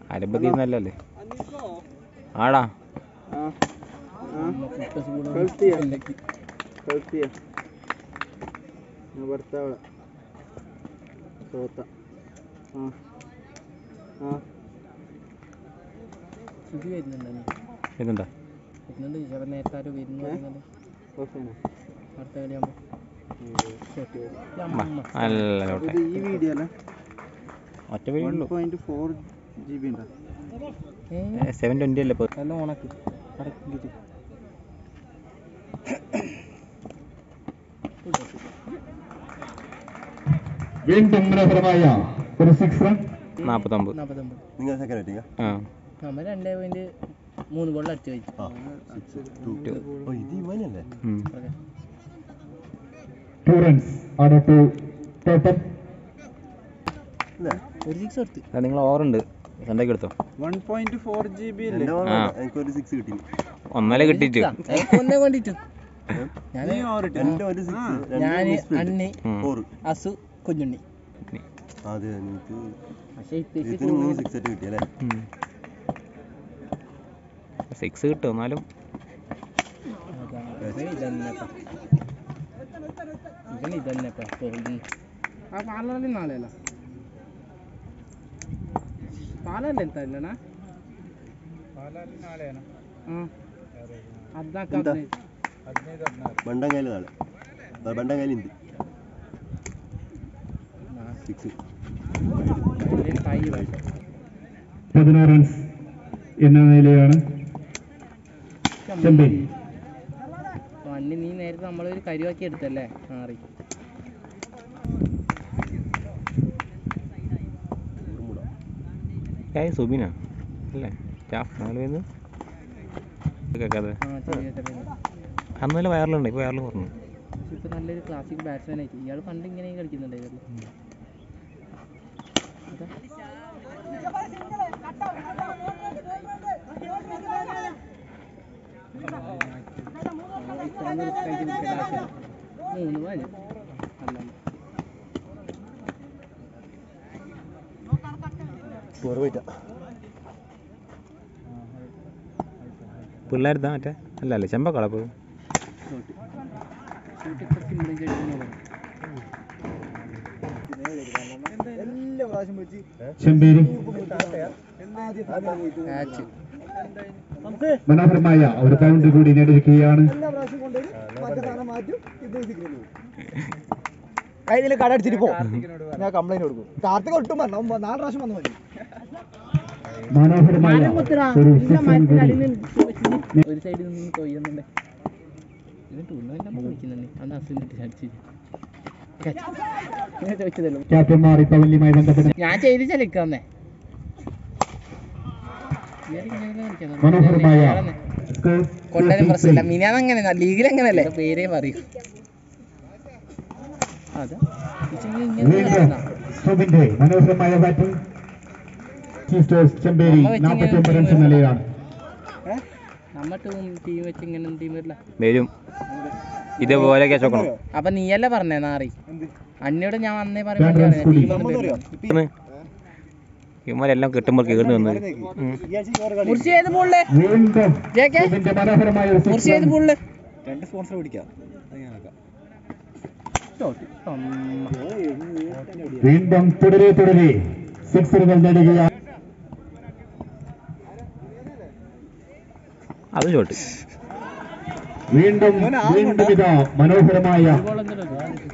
അരമ്പതി നല്ലല്ലേ ആടാ ಕಳ್ಸ್ತೀಯ ಕಳ್ಸ್ತೀಯ ನಾ ಬರ್ತಾವಳ ಸೋತ ಹಾಂ ಹಾಂ ഇത് വരുന്നുണ്ടോ ഇതുണ്ടാ വരുന്നുണ്ട് ചേട്ടൻ നേരത്തെ ആരോ വരുന്നു പറയുന്നുണ്ട് ಓಕೆನಾ അടുത്ത കളിയാകുമ്പോൾ നല്ല ചോട്ടെ ಇದು ಈ ವಿಡಿಯೋ ಅಲ್ಲ ഒറ്റ വഴി ಒನ್ ഉള്ളൂ ಪಾಯಿಂಟ್ ಫೋರ್ ಜಿ ಬಿ ಉಂಟಾ സെവൻ ട്വൻറ്റി അല്ലേ ഇപ്പോൾ എല്ലാം ഉണക്ക് അടക്കിട്ട് വീണ്ടും മനോഹരമായ ഒരു സിക്സ് റൺ നാൽപ്പത്തൊമ്പത് നാൽപ്പത്തൊമ്പത് നിങ്ങൾ സെക്കൻഡ് ബാറ്റിംഗ് ആ നമ്മൾ രണ്ടേ പോയിന്റ് മൂന്ന് ഗോളിൽ അടിച്ചു വെച്ചു ആ ടു ഓ ഇത് ഇവനല്ലേ ഉം. ഓക്കെ ടു റൺസ് ആണ് ടു ടോട്ടൽ അല്ലേ ഒരു സിക്സ് എടുത്ത് എടാ, നിങ്ങൾ ഓവറുണ്ട് സൺഡേക്ക് എടുത്തോ one point four G B എൻ്റെ ಇಲ್ಲ ആ. എനിക്കൊരു സിക്സ് കിട്ടി ഒന്നര കിട്ടിയിട്ട് എനിക്ക് ഒന്നേ കൊണ്ടിട്ട് ഞാൻ ನೀವು ಅವ್ರು എൻ്റെ ഒരു സിക്സ് ഞാൻ അണ്ണി ഉം. ഫോർ അസു കുഞ്ഞുണ്ണി അതെ എനിക്ക് പക്ഷേ ഇതിന് മൂന്ന് സിക്സ് ആയിട്ട് കിട്ടി അല്ലേ സിക്സ് കിട്ടും എന്നാലും ഇതന്നെപ്പാ ഇവൻ ഇതന്നെപ്പാ തോന്നുന്നു ആ പാലಲ್ಲಿ നാളെ അല്ല പാലല്ല ಎಂತ ಇಲ್ಲಣ್ಣ ಹ್ಮ್ ಹದ್ನಾಲ್ಕು ಎಂತ? ಹದಿನೈದು ബണ്ടങ്കായൽ നാളെ ബണ്ടങ്കായൽ ഉണ്ട് സിക്സ് ಏನ್ ತಾಯಿ ಭಾಷೆ പതിനാറ് റൺസ് എന്ന നിലയാണ് ചെമ്പൈ അണ്ണി നീ നേരത്തെ നമ്മളൊരു കരുവാക്കി എടുത്തല്ലേ മാറി ഏയ് സുബിനാ അല്ലേ സ്റ്റാഫ് നാല് പേര് കേൾക്കാതെ ആ ചെറിയ ചെറിയ അന്നല്ല വയറിലുണ്ട് ഇപ്പോൾ വയറിൽ പറഞ്ഞു ഇപ്പൊ നല്ലൊരു ക്ലാസിക് ബാറ്റ്സ്മാൻ ആയിട്ട് ഇയാൾ പണ്ട് ഇങ്ങനെ കളിക്കുന്നുണ്ടായിരുന്നു അതാ. ആ, ഇത്രയൊന്നും risk ആയിട്ട് നിൽക്കേണ്ട ആവശ്യമില്ല. മൂന്ന് പോയാല് അല്ല ഫോർ പോയിട്ടാ പിള്ളേരുതാ മറ്റേ അല്ല അല്ലേ ചെമ്പക്കള ഇപ്പോൾ ഷോട്ട് ഷോട്ട് ഇത്ര സിമ്പിൾ ആയിട്ട് എല്ലാ പ്രാവശ്യം വെച്ച് ചെമ്പേരി ക്യാച്ച് മനോഹരമായ ഒരു പോയിന്റ് കൂടി നേടിയിരിക്കുകയാണ് എല്ലാ പ്രാവശ്യം കൊണ്ടുപോയി മറ്റേ സാധനം മാറ്റും ഇത് ഇതിക്കുന്നു ഇതിൽ കട അടിച്ചിട്ട് പോ ഞാൻ കംപ്ലൈന്റ് കൊടുക്കും കാർത്തിക ഒട്ടും പറഞ്ഞു അവൻ നാല് പ്രാവശ്യം വന്നു മതി മനോഹരമായ ഒരു സിക്സ് റൺ കൂടി ഒരു സൈഡിൽ നിന്ന് കൊയ്യുന്നുണ്ട് ഇവൻ ടൂർണമെന്റ് കളിക്കുന്നുണ്ട് അന്ന് അസുഖം അടിച്ചു ഞാൻ ചോദിച്ചതല്ലോ ക്യാപ്റ്റന്മാർ ഈ പവല്യമായി ബന്ധപ്പെട്ട് ഞാൻ ചെയ്ത് ചലിക്കാന്നേ മനോഹരമായ സ്കോർ കൊണ്ടാലും പ്രശ്നമില്ല മിനാന്ന് അങ്ങനെ ലീഗിൽ അങ്ങനല്ലേ പേരേ പറയൂ അതാ ഇച്ചിരി ഇങ്ങനെ വീണ്ടും കളിക്കുന്ന. സുബിന്റെ മനോഹരമായ ബാറ്റിംഗ് ചീസ്റ്റേഴ്സ് ചെമ്പേരി നമ്മ വെച്ച് നാൽപ്പത്തി ഒമ്പത് ഇങ്ങനെ റൺസ് നിലയാണ് നമ്മ ടീം ടീം വെച്ച് ഇങ്ങനെ ടീം വരില്ല വരും ഇതുപോലെ ക്യാച്ച് നോക്കണം അപ്പൊ നീയല്ലേ പറഞ്ഞേ നാറി അന്നോട് ഞാൻ വന്നേ രണ്ട് runs കൂടി. പറയുമ്പോൾ ഇവന്മാരെല്ലാം കിട്ടുമ്പോൾ കീർന്ന് വന്ന് മുർഷി ഏത് ബോളില് വീണ്ടും ജെ കെ സുബിന്റെ മനോഹരമായ ഒരു മുർഷി സിക്സ് ഏത് ബോളില് രണ്ട് സ്പോൺസർ പിടിക്കാം അത് ഞാൻ ആക്കാം വീണ്ടും തുടരെ തുടരെ സിക്സറുകൾ നേടുകയാണ് അത് ഷോട്ട് വീണ്ടും വീണ്ടും ഇതാ മനോഹരമായ ബോൾ എന്തിനാ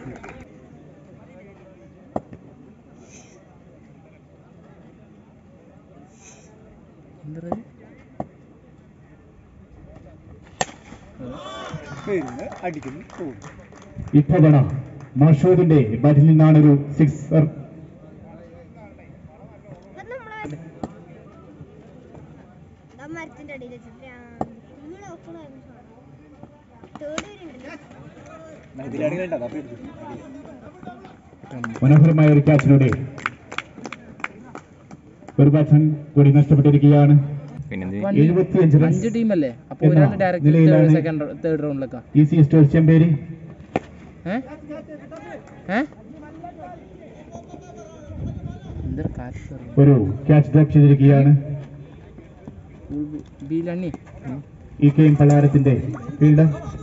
എന്താ വരുന്നു അടിക്കുന്നു പോകും ഇത്തവണ മഷൂദിന്റെ ബാറ്റിൽ നിന്നാണ് ഒരു സിക്സർ മരത്തിന്റെ അടിയിൽ വെച്ചിട്ട് നിങ്ങൾ നോക്കണമായിരുന്നു തേർഡ് വരുന്നുണ്ടല്ലോ ഇതിലാണെങ്കിൽ ഉണ്ടാവും അപ്പൊ എടുത്തു മനോഹരമായ ഒരു ക്യാച്ചിലൂടെ ഒരു ബാറ്റ്സ്മാൻ കൂടി നഷ്ടപ്പെട്ടിരിക്കുകയാണ് പിന്നെന്ത് എഴുപത്തിയഞ്ച് അഞ്ച് റൺസ് ടീം അല്ലേ അപ്പൊ എന്നാ ഒരാൾ ഡയറക്റ്റ് നിലയിലാണ് സെക്കൻഡ് തേർഡ് റൗണ്ടിലേക്കാ ഈസി സ്റ്റോർ ചെമ്പേരി ഏ ഏ എന്താ എന്തൊരു കാറ്റ് കയറുന്നു. ഒരു ക്യാച്ച് ഡ്രോപ്പ് ചെയ്തിരിക്കുകയാണ് ഉൾ- ബിയിലണ്ണി ഈ കെയും പള്ളാരത്തിന്റെ ഫീൽഡ്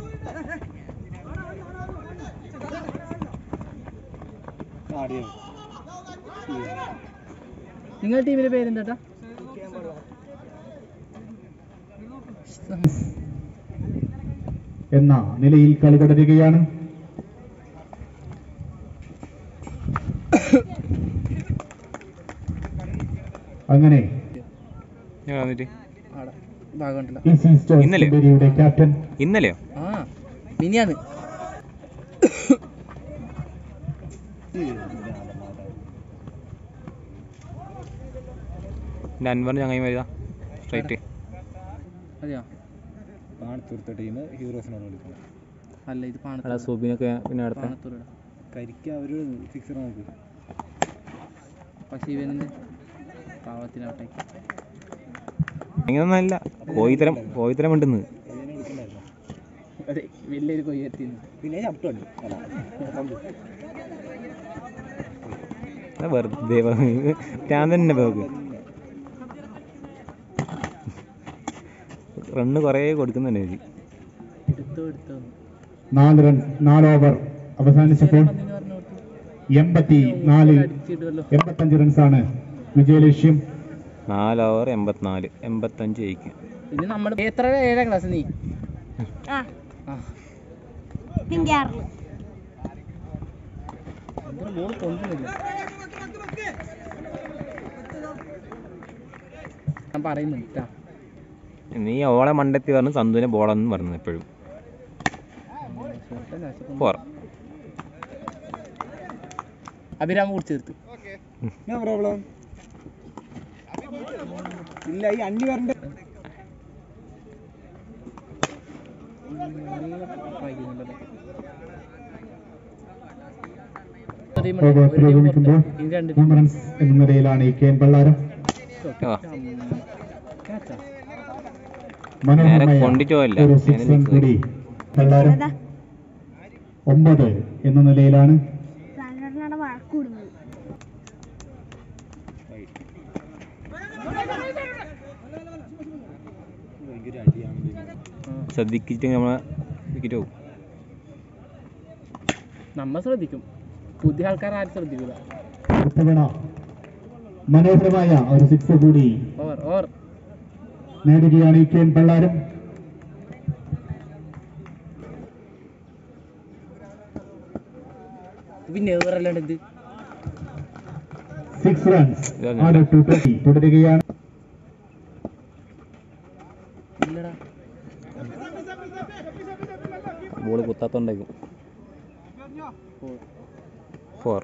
നിങ്ങളുടെ ടീമിന്റെ പേരെന്താ എന്ന നിലയിൽ കളി തുടരുകയാണ് അങ്ങനെ ഞാൻ വന്നിട്ട് ആടെ ഭാഗമുണ്ടല്ലോ ഈ സി സ്റ്റോർസ് ഇന്നലെ? സുന്ദരിയുടെ ക്യാപ്റ്റൻ ഇന്നലെയോ ആ മിനിയാന്ന് എൻ്റെ അൻവറിന് ചങ്ങായി വരിക സ്ട്രൈറ്റ് അതെയോ പാണത്തൂർത്തെ ടീം ഹീറോസിനാണ് കളിക്കുന്നത് അല്ല ഇത് എടാ പാണത്തൂർ സൂബിനൊക്കെ പിന്നെ അടുത്ത പാണത്തൂരടാ കരിക്ക് അവര് സിക്സർ നോക്ക് പക്ഷെ ഇവന്റെ പാവത്തിനാവട്ടെ അങ്ങനെയൊന്നല്ല കോയിത്തരം കോയിത്തരം ഉണ്ടെന്ന് ഇതിനെ എടുക്കണ്ടായിരുന്നു അതെ വലിയൊരു കൊയ്യെത്തിന്ന് പിന്നെ ചവിട്ടുണ്ട് അത് വെറുതെ ഞാൻ തന്നെ നോക്ക് റണ്ണ് കുറേ കൊടുക്കുന്നുണ്ട് എനിക്ക് എടുത്തോ എടുത്തോ നാല് റൺ നാല് ഓവർ അവസാനിച്ചപ്പോൾ പന്നിന് പറഞ്ഞു കൊടുത്തു എൺപത്തി നാല് അടിച്ചിടുമല്ലോ എൺപത്തഞ്ച് റൺസാണ് വിജയലക്ഷ്യം നാല് ഓവർ എൺപത്തിനാല് എൺപത്തഞ്ച് ജയിക്കും ഇത് നമ്മുടെ എത്ര ഏഴാം ക്ലാസ് നീ ആ ആ പിന്നെ ആറില് എന്തൊരു ബോൾ കൊണ്ടുന്നില്ല ഞാൻ പറയുന്നുണ്ട് ട്ടാ. നീ ഓളെ മണ്ടെത്തി പറഞ്ഞു സന്തുവിനെ ബോളെന്ന് പറഞ്ഞു എപ്പോഴും ഷോട്ടല്ല, പക്ഷെ കൊണ്ടും. ഫോർ അഭിരാമ കൂടി ചേർത്ത് എന്നാ പ്രോബ്ലം ഇല്ല ഈ അണ്ണി വരണ്ട ഓവർ പുരോഗമിക്കുമ്പോൾ മൂന്ന് റൺസ് എന്ന നിലയിലാണ് ഈ കെ എൻ പള്ളാരം ആ. മനോഹരമായ നേരെ കൊണ്ടിട്ട് പോയല്ല. ഒരു സിക്സ് നേരെ റൺ മിസ് കൂടി പള്ളാരം അതാ ഒമ്പത് എന്ന നിലയിലാണ് സാധാരണ വഴക്കൂടുന്നത് ഭയങ്കര അടിയാണ് ശ്രദ്ധിച്ചിട്ട് നമ്മളെ വിക്കറ്റ് പോകും നമ്മ ശ്രദ്ധിക്കും പുതിയ ആൾക്കാർ ആരും ശ്രദ്ധിക്കില്ല ഇത്തവണ മനോഹരമായ ഒരു സിക്സ് കൂടി ഓവർ ഓവർ നേടുകയാണ് ഈ കെ എൻ പള്ളാരം പിന്നെ ഓവറല്ലാണ്ട് എന്ത് സിക്സ് റൺസ് ഇതാണ് ആറ് ടു ട്വന്റി തുടരുകയാണ് ഇല്ലടാ ബോൾ കുത്താത്തോണ്ടായിരിക്കും Four. ഫോർ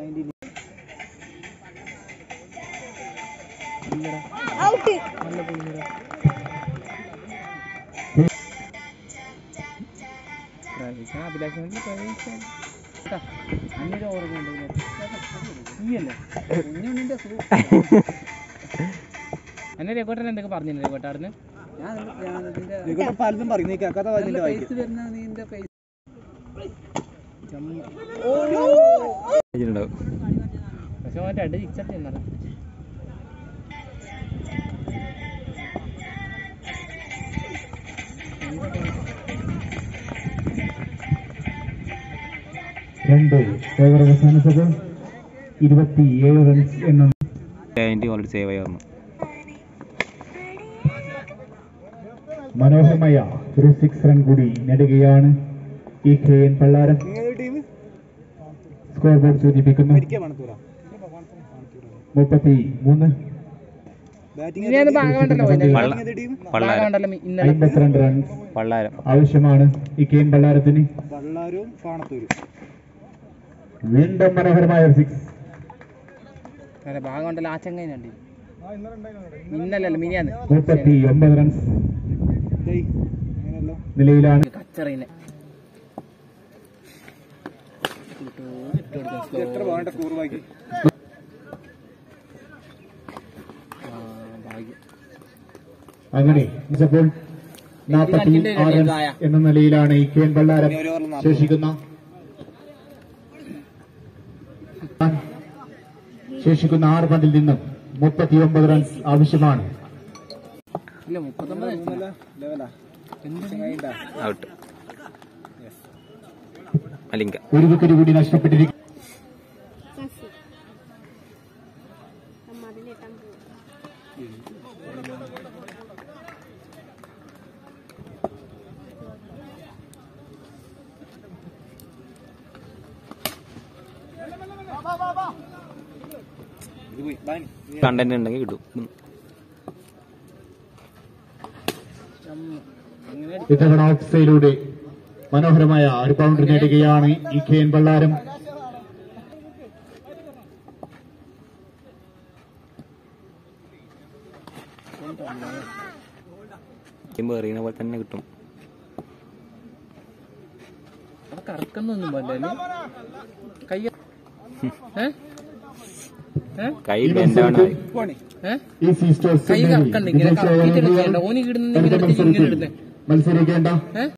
ഇല്ലടാ ഔട്ട് നല്ല പോയില്ലടാ പ്രവേശന അഭിലാഷങ്ങൾക്ക് പ്രവേശിക്കാൻ അന്നൊരു ഓർമ്മയുണ്ട് നീയല്ലേ അന്നെ രേക്കോട്ടൻ എന്തൊക്കെ പറഞ്ഞില്ല രേക്കോട്ടാടുന്ന് ഇവിടെ പലതും പറയും നീ കേൾക്കാത്ത പറഞ്ഞില്ല വായിക്കും ഉണ്ടാവും പക്ഷെ അവൻ രണ്ട് സിക്സ് അടി എന്നാണ് രണ്ട് ഓവർ അവസാനിച്ചത് ഇരുപത്തിയേഴ് റൺസ് എന്ന അതിൻ്റെ ഓൾറെഡി സേവ് ആയി വന്നു മനോഹരമായ ഒരു സിക്സ് റൺ കൂടി നേടുകയാണ് ഈ കെ എൻ പള്ളാരം ഏത് ടീം സ്കോർ ബോർഡ് സൂചിപ്പിക്കുന്നു മരിക്കാൻ പണത്തൂരാ മുപ്പത്തി മൂന്ന് ബാറ്റിംഗ് ഇനി അത് ഭാഗമുണ്ടല്ലോ പള്ള ഏത് ടീം പള്ളാരം ഭാഗമുണ്ടല്ലോ ഇന്നലെ അമ്പത്തിരണ്ട് റൺസ് പള്ളാരം ആവശ്യമാണ് ഈ കെ എൻ പള്ളാരത്തിന് പള്ളാരും പാണത്തൂരും വീണ്ടും മനോഹരമായ ഒരു സിക്സ് അല്ല ഭാഗമുണ്ടല്ലോ ആ ചങ്ങനുണ്ട് ഇന്നലല്ലോ മിനിയാന്ന് മുപ്പത്തി ഒമ്പത് റൺസ് ഡേയ് അങ്ങനെയല്ലോ നിലയിലാണ് കച്ചറയിനെ എത്ര വേണ്ട കൂറ് ബാക്കി അങ്ങനെ ഇപ്പോൾ നാൽപ്പത്തി ആറ് റൺസ് എന്ന നിലയിലാണ് ഈ കെ എൻ പള്ളാരം ഒരു ഓവറിൽ നാൽപ്പത് ശേഷിക്കുന്ന ശേഷിക്കുന്ന ആറ് പന്തിൽ നിന്നും മുപ്പത്തിയൊമ്പത് റൺസ് ആവശ്യമാണ് ഇല്ല മുപ്പത്തൊമ്പത് ഔട്ട് മലിംഗ ഒരു വിക്കറ്റ് കൂടി നഷ്ടപ്പെട്ടിരിക്കുന്നു സസി മതിലിട്ടാൻ പോകും കണ്ടന്റ് ഉണ്ടെങ്കിൽ കിട്ടും ഉം. ഇത്തവണ ഓഫ് സൈഡിലൂടെ മനോഹരമായ ഒരു ബൗണ്ടറി നേടുകയാണ് ഈ കെ എൻ ബള്ളാരം ടീം എറിയുന്ന പോലെ തന്നെ കിട്ടും അവിടെ കറക്കുന്നൊന്നും പറ്റില്ല കൈ ഏ ഏ കൈ ഈ ബെൻഡാണ് മത്സരത്തിൽ ഏ ഈ സി സ്റ്റോഴ്സ് കൈ കറക്കണ്ട ഇങ്ങനെ കറക്കിയിട്ട് എടുക്കണ്ട ഓന് കിടുന്ന ഇങ്ങനെ എടുത്ത് ഇങ്ങനെ എടുത്ത് മത്സരിക്കേണ്ട ഏ